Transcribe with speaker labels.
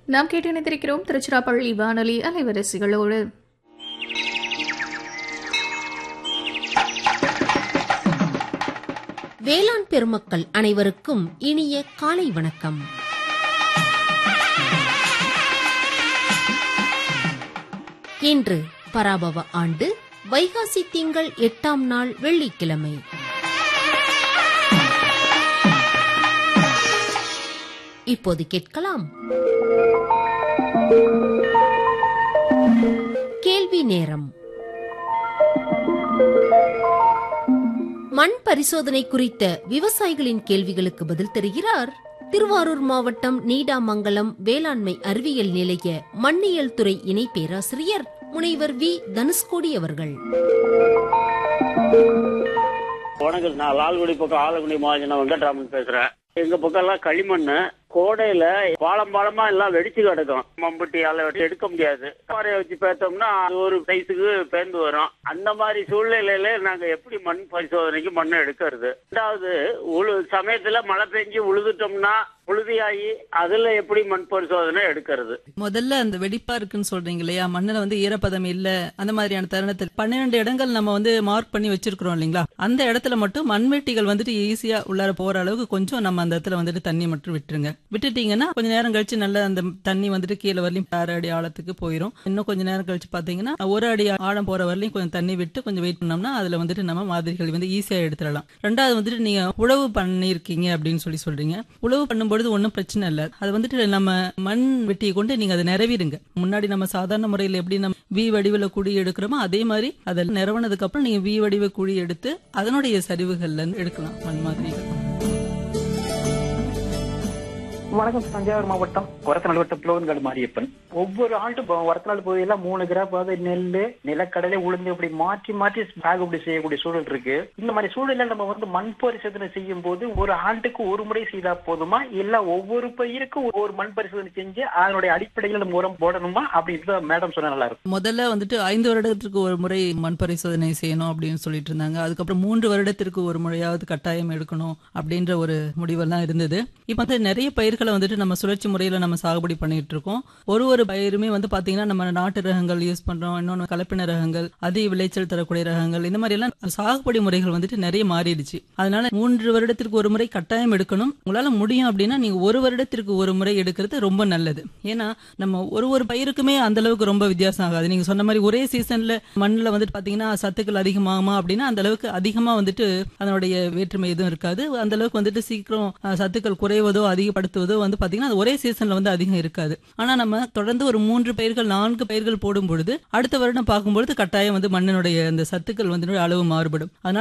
Speaker 1: நாம் கேட்டு இணைந்திருக்கிறோம் திருச்சிராப்பள்ளி வானொலி அலைவரிசைகளோடு
Speaker 2: வேளாண் பெருமக்கள் அனைவருக்கும் இனிய காலை வணக்கம் இன்று பராபவ ஆண்டு வைகாசி திங்கள் எட்டாம் நாள் வெள்ளிக்கிழமை இப்போது கேட்கலாம் கேள்வி நேரம் மண் பரிசோதனை குறித்த விவசாயிகளின் கேள்விகளுக்கு பதில் தருகிறார் திருவாரூர் மாவட்டம் நீடாமங்கலம் வேளாண்மை அறிவியல் நிலைய மண்ணியல் துறை இணை பேராசிரியர் முனைவர் வி தனுஷ்கோடி அவர்கள்
Speaker 3: வணக்கம் நான் லால்குடி பக்கம் ஆலங்குடி மாஜன வெங்கட்ராமன் பேசுறேன் எங்க பக்கம் எல்லாம் களிமண் கோடையில பாலம் பாலமா எல்லாம் வெடிச்சு கிடக்கும் மம்பட்டியால வெட்டி எடுக்க முடியாது பாறையை வச்சு பேத்தோம்னா அது ஒரு சைஸுக்கு பேர்ந்து வரும் அந்த மாதிரி சூழ்நிலையில நாங்க எப்படி மண் பரிசோதனைக்கு மண் எடுக்கிறது ரெண்டாவது உழு சமயத்துல மழை பெஞ்சு உழுதுட்டோம்னா புழுதியாகி அதுல எப்படி மண் பரிசோதனை எடுக்கிறது
Speaker 4: முதல்ல அந்த வெடிப்பா இருக்குன்னு சொல்றீங்க இல்லையா மண்ணுல வந்து ஈரப்பதம் இல்ல அந்த மாதிரியான தருணத்தில் பன்னிரெண்டு இடங்கள் நம்ம வந்து மார்க் பண்ணி வச்சிருக்கிறோம் இல்லைங்களா அந்த இடத்துல மட்டும் மண்வெட்டிகள் வந்துட்டு ஈஸியா உள்ளார போற அளவுக்கு கொஞ்சம் நம்ம அந்த இடத்துல வந்துட்டு தண்ணி மட்டும் விட்டுருங்க விட்டுட்டீங்கன்னா கொஞ்ச நேரம் கழிச்சு நல்ல அந்த தண்ணி வந்துட்டு கீழே வரலையும் அரை அடி ஆழத்துக்கு போயிடும் இன்னும் கொஞ்ச நேரம் கழிச்சு பாத்தீங்கன்னா ஒரு அடி ஆழம் போற வரலையும் கொஞ்சம் தண்ணி விட்டு கொஞ்சம் வெயிட் பண்ணோம்னா அதுல வந்துட்டு நம்ம மாதிரிகள் வந்து ஈஸியா எடுத்துடலாம் ரெண்டாவது வந்துட்டு நீங்க உழவு பண்ணிருக்கீங்க அப்படின்னு சொல்லி சொல்றீங்க உழவு பண்ணும்பொழுது ஒன்றும் பிரச்சனை இல்லை அது வந்துட்டு நம்ம மண் வெட்டியை கொண்டு நீங்க அதை நிறவிடுங்க முன்னாடி நம்ம சாதாரண முறையில் எப்படி நம்ம வி வடிவில் குழி எடுக்கிறோமோ அதே மாதிரி அதை நிறவனதுக்கு அப்புறம் நீங்க வி வடிவ குழி எடுத்து அதனுடைய சரிவுகள்ல இருந்து எடுக்கலாம் மண் மாதிரிகள்
Speaker 5: வணக்கம் தஞ்சாவூர் மாவட்டம் ஒரத்தநாடு வட்டம் புலவன்காடு மாரியப்பன் ஒவ்வொரு ஆண்டும் ஒரத்தநாடு பகுதியில மூணு கிராப்பாவது நெல் நிலக்கடலை உளுந்து இப்படி மாற்றி மாற்றி சாகுபடி செய்யக்கூடிய சூழல் இருக்கு இந்த மாதிரி சூழல்ல நம்ம வந்து மண் பரிசோதனை செய்யும் போது ஒரு ஆண்டுக்கு ஒரு முறை செய்தா போதுமா இல்ல ஒவ்வொரு பயிருக்கும் ஒரு மண் பரிசோதனை செஞ்சு அதனுடைய அடிப்படையில் நம்ம உரம் போடணுமா அப்படின்னு மேடம் சொன்னா நல்லா இருக்கும்
Speaker 4: முதல்ல வந்துட்டு ஐந்து வருடத்திற்கு ஒரு முறை மண் பரிசோதனை செய்யணும் அப்படின்னு சொல்லிட்டு இருந்தாங்க அதுக்கப்புறம் மூன்று வருடத்திற்கு ஒரு முறையாவது கட்டாயம் எடுக்கணும் அப்படின்ற ஒரு முடிவெல்லாம் இருந்தது இப்ப வந்து நிறைய பயிர்களை வந்துட்டு நம்ம சுழற்சி முறையில நம்ம சாகுபடி பண்ணிட்டு இருக்கோம் ஒரு ஒரு பயிருமே வந்து பாத்தீங்கன்னா நம்ம நாட்டு ரகங்கள் யூஸ் பண்றோம் இன்னொன்னு கலப்பின ரகங்கள் அதிக விளைச்சல் தரக்கூடிய ரகங்கள் இந்த மாதிரி எல்லாம் சாகுபடி முறைகள் வந்துட்டு நிறைய மாறிடுச்சு அதனால மூன்று வருடத்திற்கு ஒரு முறை கட்டாயம் எடுக்கணும் உங்களால முடியும் அப்படின்னா நீங்க ஒரு வருடத்திற்கு ஒரு முறை எடுக்கிறது ரொம்ப நல்லது ஏன்னா நம்ம ஒரு ஒரு பயிருக்குமே அந்த அளவுக்கு ரொம்ப வித்தியாசம் ஆகாது நீங்க சொன்ன மாதிரி ஒரே சீசன்ல மண்ணுல வந்துட்டு பாத்தீங்கன்னா சத்துக்கள் அதிகமாகுமா அப்படின்னா அந்த அளவுக்கு அதிகமா வந்துட்டு அதனுடைய வேற்றுமை எதுவும் இருக்காது அந்த அளவுக்கு வந்துட்டு சீக்கிரம் அஹ், சத்துக்கள் குறைவதோ அதிகப்படுத்துவதோ வந்து பாத்தீங்கன்னா அது ஒரே சீசன்ல வந்து அதிகம் இருக்காது ஆனா நம்ம தொடர்ந்து ஒரு மூன்று பயிர்கள் நான்கு பயிர்கள் போடும் பொழுது அடுத்த வருடம் பார்க்கும்பொழுது கட்டாயம் வந்து மண்ணினுடைய அந்த சத்துக்கள் வந்து அளவு மாறுபடும் அதனால